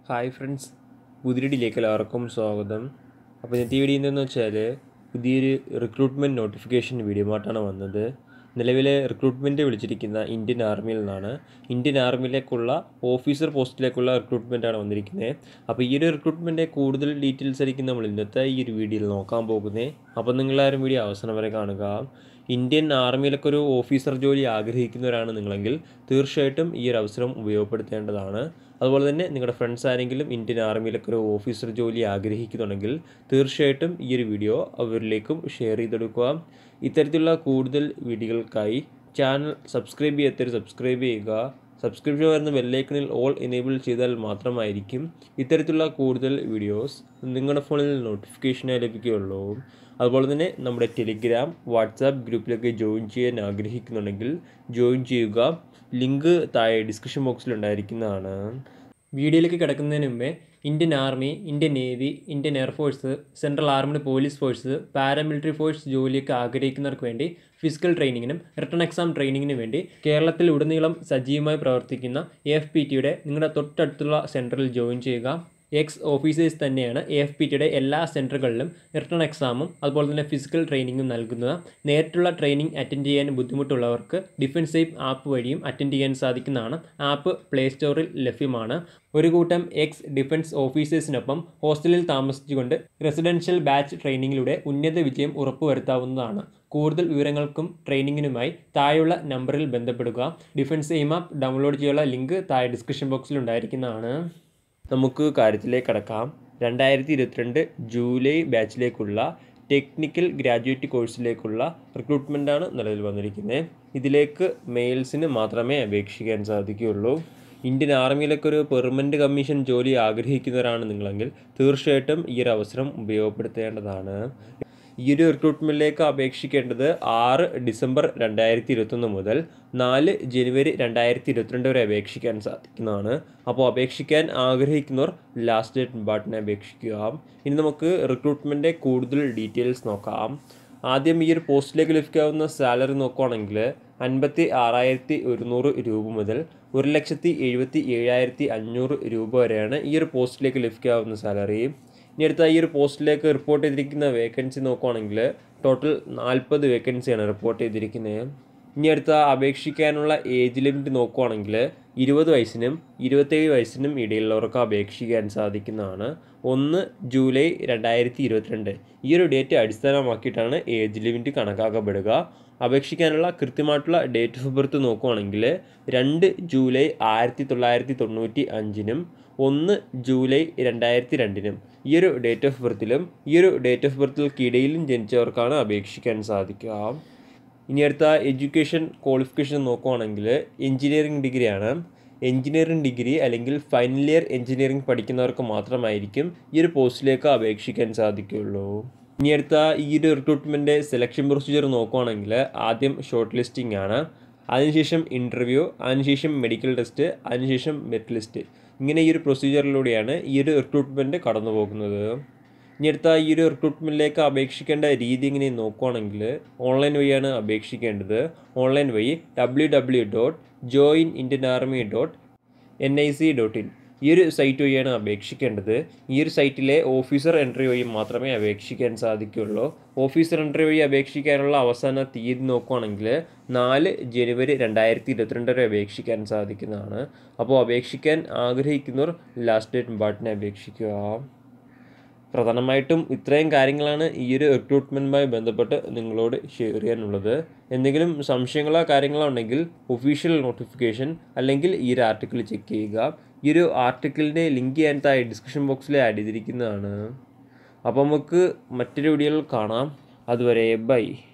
hi friends പുതിയടിയിലേക്ക് എല്ലാവർക്കും സ്വാഗതം അപ്പോൾ ഇന്നത്തെ വീഡിയോ എന്തെന്ന് വെച്ചാൽ പുതിയൊരു റിക്രൂട്ട്മെൻറ്റ് നോട്ടിഫിക്കേഷൻ വീഡിയോ ആയിട്ടാണ് വന്നത് നിലവിലെ റിക്രൂട്ട്മെൻറ്റ് വിളിച്ചിരിക്കുന്ന ഇന്ത്യൻ ആർമിയിൽ നിന്നാണ് ഇന്ത്യൻ ആർമിയിലേക്കുള്ള ഓഫീസർ പോസ്റ്റിലേക്കുള്ള റിക്രൂട്ട്മെൻറ്റാണ് വന്നിരിക്കുന്നത് അപ്പോൾ ഈ ഒരു റിക്രൂട്ട്മെൻറ്റ് കൂടുതൽ ഡീറ്റെയിൽസ് ആയിരിക്കും നമ്മൾ ഇന്നത്തെ ഈ ഒരു വീഡിയോയിൽ നോക്കാൻ പോകുന്നത് അപ്പോൾ നിങ്ങളാരും വീഡിയോ അവസാനം വരെ കാണുക ഇന്ത്യൻ ആർമിയിലൊക്കെ ഒരു ഓഫീസർ ജോലി ആഗ്രഹിക്കുന്നവരാണ് നിങ്ങളെങ്കിൽ തീർച്ചയായിട്ടും ഈ ഒരു അവസരം ഉപയോഗപ്പെടുത്തേണ്ടതാണ് അതുപോലെ തന്നെ നിങ്ങളുടെ ഫ്രണ്ട്സ് ആരെങ്കിലും ഇന്ത്യൻ ആർമിയിലൊക്കെ ഒരു ഓഫീസർ ജോലി ആഗ്രഹിക്കുന്നുണ്ടെങ്കിൽ തീർച്ചയായിട്ടും ഈ ഒരു വീഡിയോ അവരിലേക്കും ഷെയർ ചെയ്തെടുക്കുക ഇത്തരത്തിലുള്ള കൂടുതൽ വീഡിയോകൾക്കായി ചാനൽ സബ്സ്ക്രൈബ് ചെയ്യാത്തവർ സബ്സ്ക്രൈബ് ചെയ്യുക സബ്സ്ക്രിപ്ഷൻ വരുന്ന ബെല്ലൈക്കണിൽ ഓൾ എനേബിൾ ചെയ്താൽ മാത്രമായിരിക്കും ഇത്തരത്തിലുള്ള കൂടുതൽ വീഡിയോസ് നിങ്ങളുടെ ഫോണിൽ നോട്ടിഫിക്കേഷനായി ലഭിക്കുകയുള്ളൂ അതുപോലെ തന്നെ നമ്മുടെ ടെലിഗ്രാം വാട്സാപ്പ് ഗ്രൂപ്പിലൊക്കെ ജോയിൻ ചെയ്യാൻ ആഗ്രഹിക്കുന്നുണ്ടെങ്കിൽ ജോയിൻ ചെയ്യുക ലിങ്ക് താഴെ ഡിസ്ക്രിപ്ഷൻ ബോക്സിൽ ഉണ്ടായിരിക്കുന്നതാണ് വീഡിയോയിലേക്ക് കിടക്കുന്നതിന് മുമ്പേ Indian army Indian navy Indian air force central armed police force paramilitary force ജോലിയൊക്കെ ആഗ്രഹിക്കുന്നവർക്ക് വേണ്ടി ഫിസിക്കൽ ട്രെയിനിങ്ങിനും റിട്ടേൺ എക്സാം ട്രെയിനിങ്ങിനും വേണ്ടി കേരളത്തിൽ ഉടനീളം സജീവമായി പ്രവർത്തിക്കുന്ന എ എഫ് പി ടിയുടെ നിങ്ങളുടെ തൊട്ടടുത്തുള്ള സെൻറ്ററിൽ ജോയിൻ ചെയ്യുക എക്സ് ഓഫീസേഴ്സ് തന്നെയാണ് എ എഫ് പി ടിയുടെ എല്ലാ സെൻറ്ററുകളിലും റിട്ടേൺ എക്സാമും അതുപോലെ തന്നെ ഫിസിക്കൽ ട്രെയിനിങ്ങും നൽകുന്നത് നേരിട്ടുള്ള ട്രെയിനിങ് അറ്റൻഡ് ചെയ്യാൻ ബുദ്ധിമുട്ടുള്ളവർക്ക് ഡിഫൻസ് സേഫ് ആപ്പ് വഴിയും അറ്റൻഡ് ചെയ്യാൻ സാധിക്കുന്നതാണ് ആപ്പ് പ്ലേ സ്റ്റോറിൽ ലഭ്യമാണ് ഒരു കൂട്ടം എക്സ് ഡിഫൻസ് ഓഫീസേഴ്സിനൊപ്പം ഹോസ്റ്റലിൽ താമസിച്ചുകൊണ്ട് റെസിഡൻഷ്യൽ ബാച്ച് ട്രെയിനിങ്ങിലൂടെ ഉന്നത വിജയം ഉറപ്പുവരുത്താവുന്നതാണ് കൂടുതൽ വിവരങ്ങൾക്കും ട്രെയിനിങ്ങിനുമായി താഴെയുള്ള നമ്പറിൽ ബന്ധപ്പെടുക ഡിഫൻസ് എയിം ആപ്പ് ഡൗൺലോഡ് ചെയ്യാനുള്ള ലിങ്ക് താഴെ ഡിസ്ക്രിപ്ഷൻ ബോക്സിൽ ഉണ്ടായിരിക്കുന്നതാണ് നമുക്ക് കാര്യത്തിലേക്ക് കടക്കാം രണ്ടായിരത്തി ഇരുപത്തിരണ്ട് ജൂലൈ ബാച്ചിലേക്കുള്ള ടെക്നിക്കൽ ഗ്രാജുവേറ്റ് കോഴ്സിലേക്കുള്ള റിക്രൂട്ട്മെൻറ്റാണ് നിലവിൽ വന്നിരിക്കുന്നത് ഇതിലേക്ക് മെയിൽസിന് മാത്രമേ അപേക്ഷിക്കാൻ സാധിക്കുകയുള്ളൂ ഇന്ത്യൻ ആർമിയിലൊക്കെ ഒരു പെർമനൻറ്റ് കമ്മീഷൻ ജോലി ആഗ്രഹിക്കുന്നവരാണ് നിങ്ങളെങ്കിൽ തീർച്ചയായിട്ടും ഈ ഒരു അവസരം ഉപയോഗപ്പെടുത്തേണ്ടതാണ് ഈ ഒരു റിക്രൂട്ട്മെൻറ്റിലേക്ക് അപേക്ഷിക്കേണ്ടത് ആറ് ഡിസംബർ രണ്ടായിരത്തി ഇരുപത്തൊന്ന് മുതൽ നാല് ജനുവരി രണ്ടായിരത്തി ഇരുപത്തിരണ്ട് വരെ അപേക്ഷിക്കാൻ സാധിക്കുന്നതാണ് അപ്പോൾ അപേക്ഷിക്കാൻ ആഗ്രഹിക്കുന്നവർ ലാസ്റ്റ് ഡേറ്റ് ബട്ടനെ അപേക്ഷിക്കുക ഇനി നമുക്ക് റിക്രൂട്ട്മെൻറ്റിൻ്റെ കൂടുതൽ ഡീറ്റെയിൽസ് നോക്കാം ആദ്യം ഈ ഒരു പോസ്റ്റിലേക്ക് ലഭിക്കാവുന്ന സാലറി നോക്കുകയാണെങ്കിൽ അൻപത്തി ആറായിരത്തി ഒരുന്നൂറ് രൂപ മുതൽ ഒരു ലക്ഷത്തി എഴുപത്തി ഏഴായിരത്തി അഞ്ഞൂറ് രൂപ വരെയാണ് ഈ ഒരു പോസ്റ്റിലേക്ക് ലഭിക്കാവുന്ന സാലറി ഇനി അടുത്ത ഈ ഒരു പോസ്റ്റിലേക്ക് റിപ്പോർട്ട് ചെയ്തിരിക്കുന്ന വേക്കൻസി നോക്കുകയാണെങ്കിൽ ടോട്ടൽ നാൽപ്പത് വേക്കൻസിയാണ് റിപ്പോർട്ട് ചെയ്തിരിക്കുന്നത് ഇനി അടുത്ത അപേക്ഷിക്കാനുള്ള ഏജ് ലിമിറ്റ് നോക്കുകയാണെങ്കിൽ ഇരുപത് വയസ്സിനും ഇരുപത്തേഴ് വയസ്സിനും ഇടയിലുള്ളവർക്ക് അപേക്ഷിക്കാൻ സാധിക്കുന്നതാണ് ഒന്ന് ജൂലൈ രണ്ടായിരത്തി ഇരുപത്തിരണ്ട് ഈ ഒരു ഡേറ്റ് അടിസ്ഥാനമാക്കിയിട്ടാണ് ഏജ് ലിമിറ്റ് കണക്കാക്കപ്പെടുക അപേക്ഷിക്കാനുള്ള കൃത്യമായിട്ടുള്ള ഡേറ്റ് ഓഫ് ബർത്ത് നോക്കുകയാണെങ്കിൽ രണ്ട് ജൂലൈ ആയിരത്തി തൊള്ളായിരത്തി തൊണ്ണൂറ്റി അഞ്ചിനും ഒന്ന് ജൂലൈ രണ്ടായിരത്തി രണ്ടിനും ഈ ഒരു ഡേറ്റ് ഓഫ് ബർത്തിലും ഈ ഒരു ഡേറ്റ് ഓഫ് ബർത്തിൽക്കിടയിലും ജനിച്ചവർക്കാണ് അപേക്ഷിക്കാൻ സാധിക്കുക ഇനി അടുത്ത എഡ്യൂക്കേഷൻ ക്വാളിഫിക്കേഷൻ നോക്കുകയാണെങ്കിൽ എഞ്ചിനീയറിംഗ് ഡിഗ്രിയാണ് എഞ്ചിനീയറിംഗ് ഡിഗ്രി അല്ലെങ്കിൽ ഫൈനൽ ഇയർ എഞ്ചിനീയറിംഗ് പഠിക്കുന്നവർക്ക് മാത്രമായിരിക്കും ഈ ഒരു പോസ്റ്റിലേക്ക് അപേക്ഷിക്കാൻ സാധിക്കുകയുള്ളൂ ഇനി അടുത്ത ഈ ഒരു റിക്രൂട്ട്മെൻറ്റ് സെലക്ഷൻ പ്രൊസീജിയർ നോക്കുകയാണെങ്കിൽ ആദ്യം ഷോർട്ട് ലിസ്റ്റിംഗ് ആണ് അതിനുശേഷം ഇൻ്റർവ്യൂ അതിനുശേഷം മെഡിക്കൽ ടെസ്റ്റ് അതിനുശേഷം മെറിറ്റ് ലിസ്റ്റ് ഇങ്ങനെ ഈ ഒരു പ്രൊസീജിയറിലൂടെയാണ് ഈ ഒരു റിക്രൂട്ട്മെൻറ്റ് കടന്നു പോകുന്നത് ഇനി അടുത്ത ഈ ഒരു റിക്രൂട്ട്മെൻറ്റിലേക്ക് അപേക്ഷിക്കേണ്ട രീതി ഇങ്ങനെ നോക്കുകയാണെങ്കിൽ ഓൺലൈൻ വഴിയാണ് അപേക്ഷിക്കേണ്ടത് ഓൺലൈൻ വഴി W W dot join Indian army dot N I C dot in ഈ ഒരു സൈറ്റ് വഴിയാണ് അപേക്ഷിക്കേണ്ടത് ഈ ഒരു സൈറ്റിലെ ഓഫീസർ എൻട്രി വഴി മാത്രമേ അപേക്ഷിക്കാൻ സാധിക്കുകയുള്ളൂ ഓഫീസർ എൻട്രി വഴി അപേക്ഷിക്കാനുള്ള അവസാന തീയതി നോക്കുകയാണെങ്കിൽ നാല് ജനുവരി രണ്ടായിരത്തി ഇരുപത്തിരണ്ട് വരെ അപേക്ഷിക്കാൻ സാധിക്കുന്നതാണ് അപ്പോൾ അപേക്ഷിക്കാൻ ആഗ്രഹിക്കുന്നവർ ലാസ്റ്റ് ഡേറ്റ് ബട്ടനെ അപേക്ഷിക്കുക പ്രധാനമായിട്ടും ഇത്രയും കാര്യങ്ങളാണ് ഈ ഒരു റിക്രൂട്ട്മെൻറ്റുമായി ബന്ധപ്പെട്ട് നിങ്ങളോട് ഷെയർ ചെയ്യാനുള്ളത് എന്തെങ്കിലും സംശയങ്ങളോ കാര്യങ്ങളോ ഉണ്ടെങ്കിൽ ഒഫീഷ്യൽ നോട്ടിഫിക്കേഷൻ അല്ലെങ്കിൽ ഈ ഒരു ആർട്ടിക്കിൾ ചെക്ക് ചെയ്യുക ഈ ഒരു ആർട്ടിക്കിളിൻ്റെ ലിങ്ക് ഞാൻ താഴെ ഡിസ്ക്രിപ്ഷൻ ബോക്സിൽ ആഡ് ചെയ്തിരിക്കുന്നതാണ് അപ്പോൾ നമുക്ക് മറ്റൊരു വീഡിയോയിൽ കാണാം അതുവരെ ബൈ